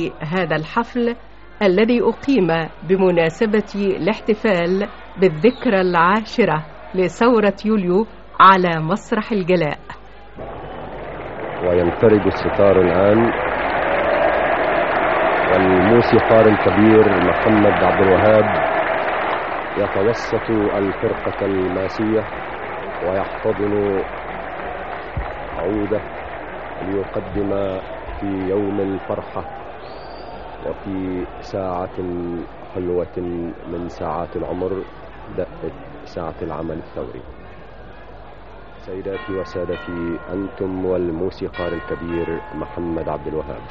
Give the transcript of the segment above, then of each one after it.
هذا الحفل الذي أقيم بمناسبة الاحتفال بالذكرى العاشرة لثورة يوليو على مسرح الجلاء وينفرج الستار الآن والموسيقار الكبير محمد عبد الوهاب يتوسط الفرقة الماسية ويحتضن عوده ليقدم في يوم الفرحة وفي ساعة حلوة من ساعات العمر دقت ساعة العمل الثوري سيداتي وسادتي أنتم والموسيقار الكبير محمد عبد الوهاب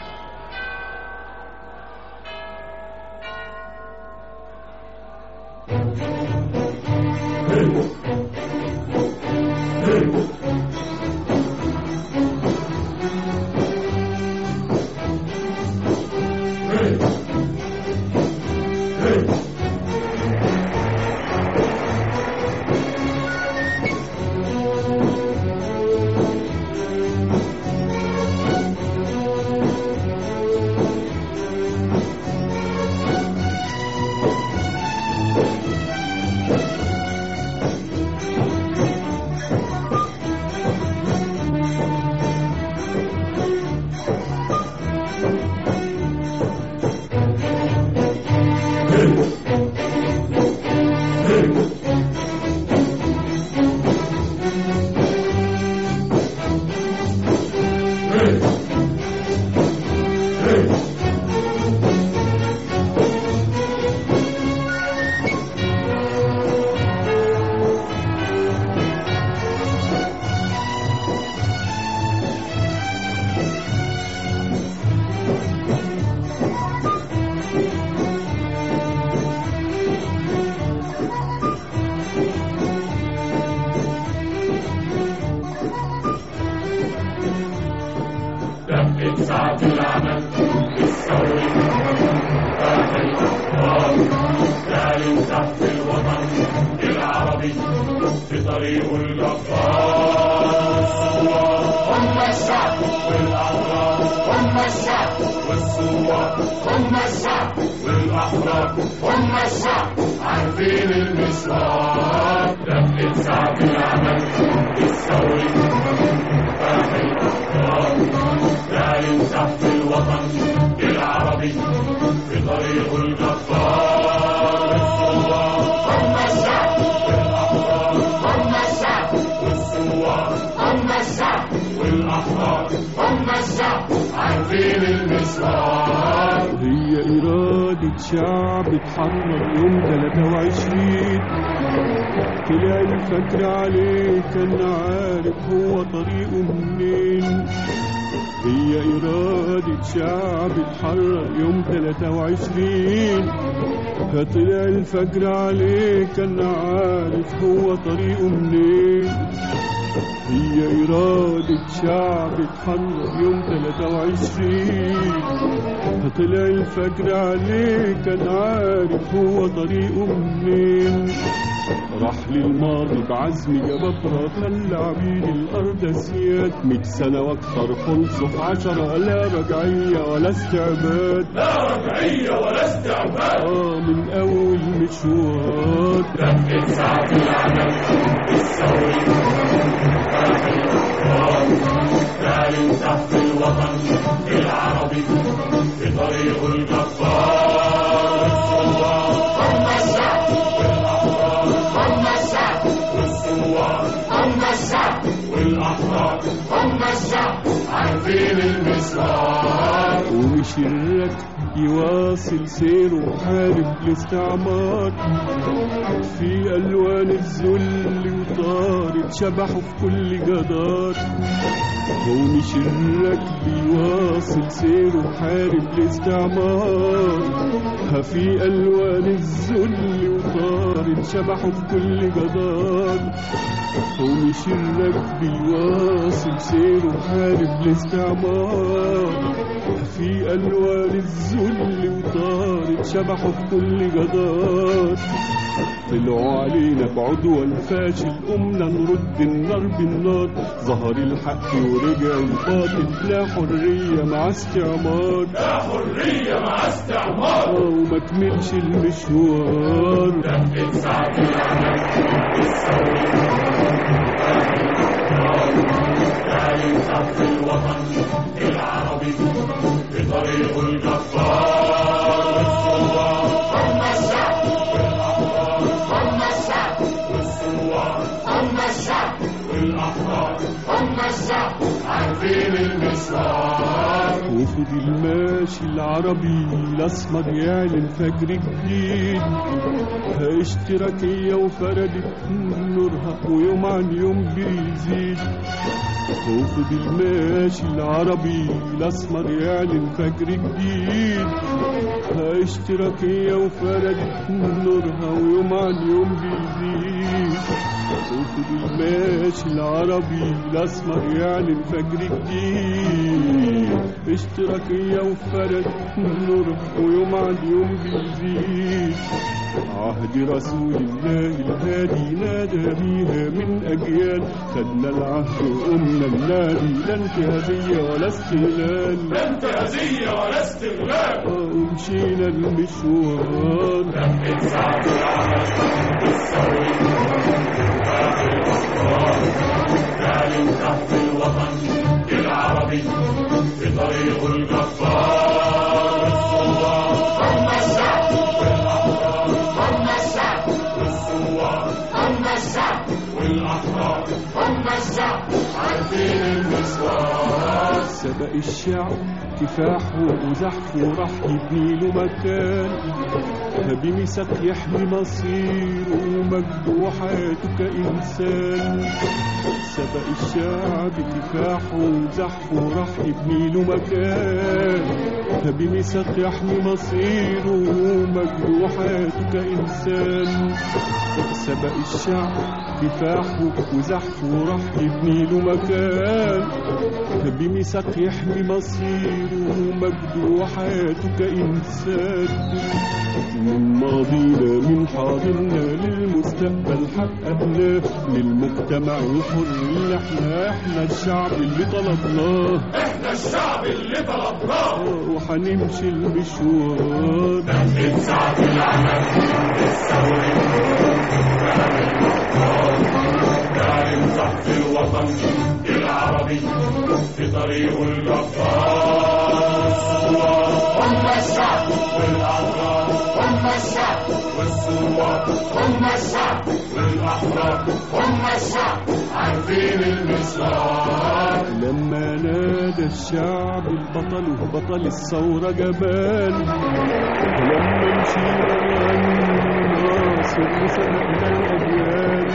دقت ساعة العمل الثوري فتح الأخبار تعلن تحت الوطن العربي في طريق الجبار هم الشعب والأحرار هم الشعب والثوار هم الشعب والأحرار هم الشعب عارفين المشوار دقت ساعة العمل الثوري فتح الأخبار تعلن تحت الوطن العربي في طريق الجبار الثوار هم الشعب والأحرار هم الشعب والثوار هم الشعب والأحرار هم الشعب عارفين المشوار هي إرادة شعب اتحرر يوم 23 طلع الفجر عليه كان عارف هو طريقه منين هي إرادة شعب اتحرر يوم 23 فطلع الفجر عليه كان عارف هو طريقه منين هي إرادة شعب اتحرر يوم 23 فطلع الفجر عليه كان عارف هو طريقه منين راح للماضي بعزم جبابرة خلى عبيد الأرض سياد مية سنة وأكثر خلصوا في عشرة لا رجعية ولا استعباد لا رجعية ولا استعباد آه من أول مشوار دقت ساعة العمل الثوري فتح الأخبار تعلن تحت الوطن العربي في طريق الجبار الثوار هم الشعب والأحرار هم الشعب والثوار هم الشعب والأحرار هم الشعب عارفين المشوار ومش الركب يواصل سيره وحارب الاستعمار في ألوان الذل وطارت شبحه في كل جدار ومش الركب يواصل سيره وحارب الاستعمار في ألوان الذل وطارت شبحه في كل جدار ومش الركب يواصل سيره وحارب الاستعمار في ألوان الذل وطارت شبحه في كل جدار طلعوا علينا بعدوى فاشل قمنا نرد النار بالنار ظهر الحق ورجع الباطل لا حرية مع استعمار لا حرية مع استعمار آه، وما كملش المشوار دقت ساعة العمل الثوري تعلن سقف الوطن العربي بطريق الجبار والثوار هم الشعب والأحرار هم الشعب والثوار هم الشعب والأحرار هم الشعب عارفين المشوار وفد الماشي العربي الأسمر يعلن فجر جديد اشتراكية وفردت نورها ويوم عن يوم بيزيد وفد الماشي العربي الأسمر يعلن فجر جديد اشتراكية وفردت نورها ويوم عن يوم بيزيد وفد الماشي العربي الأسمر يعلن فجر جديد اشتراكية وفردت نورها ويوم عن يوم بيزيد عهد رسول الله الهادي نادى بيها من أجيال خدنا العهد وقمنا النادي لا انتهازية ولا استغلال لا انتهازية ولا استغلال ومشينا المشوار دقت ساعة العمل الثوري باقي الأفكار تعلن تحت الوطن العربي بطريق الجبار الثوار هم الشعب والأحرار هم الشعب والثوار هم الشعب والأحرار هم الشعب عارفين المشوار سبق الشعب كفاحه وزحفه راح يبني له مكان بميثاق يحمي مصيره ومجده وحياته كإنسان سبق الشعب كفاحه وزحفه راح يبني له مكان بميثاق يحمي مصيره ومجده وحياته كإنسان سبق الشعب كفاحه وزحفه راح يبني له مكان بميثاق يحمي مصيره ومجده وحياته كإنسان من ماضينا من حاضرنا للمستقبل حققناه للمجتمع الحر اللي احنا احنا الشعب اللي طلبناه احنا الشعب اللي طلبناه آه، وحنمشي المشوار دقت ساعة العمل الثوري باقي الأفكار تعلن تحت الوطن العربي بطريق الجبار الثوار هم الشعب والأحرار هم الشعب والثوار هم الشعب والأحرار هم الشعب عارفين المشوار لما نادى الشعب البطل وبطل الثورة جبان لما مشينا نناصر وسبقنا الأجيال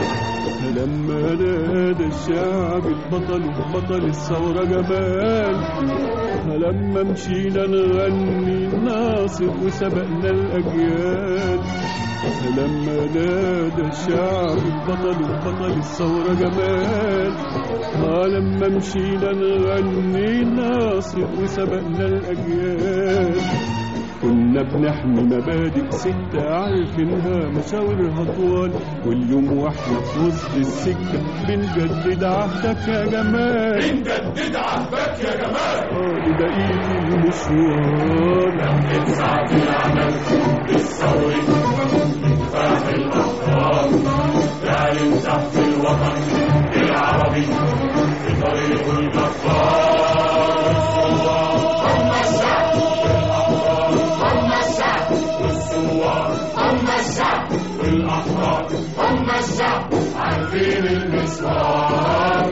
لما نادى الشعب البطل وبطل الثورة جمال لما مشينا نغني ناصر وسبقنا الأجيال لما نادى الشعب البطل وبطل الثورة جمال آه لما مشينا نغني ناصر وسبقنا الأجيال كنا بنحمي مبادئ ستة عارفينها مشاورها طوال واليوم واحنا في وسط السكة بنجدد عهدك يا جمال بنجدد عهدك يا جمال اه لبقية المشوار دقت ساعة العمل الثوري كفاح الأفكار تعلن تحت الوطن العربي في طريق الجبار الثوار هم الشعب والأحرار هم الشعب والثوار هم الشعب والأحرار هم الشعب عارفين المشوار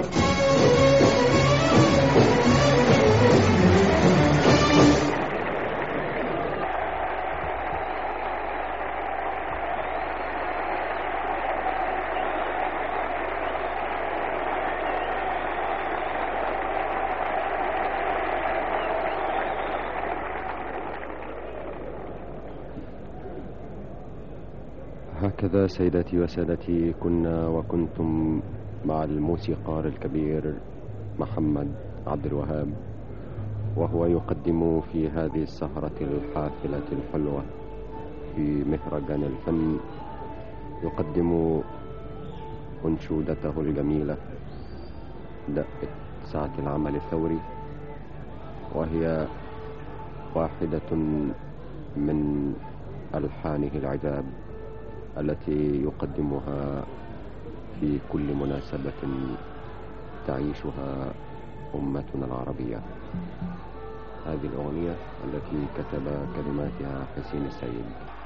هكذا سيداتي وسادتي كنا وكنتم مع الموسيقار الكبير محمد عبد الوهاب وهو يقدم في هذه السهرة الحافلة الحلوة في مهرجان الفن يقدم أنشودته الجميلة دقت ساعة العمل الثوري وهي واحدة من ألحانه العذاب التي يقدمها في كل مناسبة تعيشها أمتنا العربية هذه الأغنية التي كتب كلماتها حسين السيد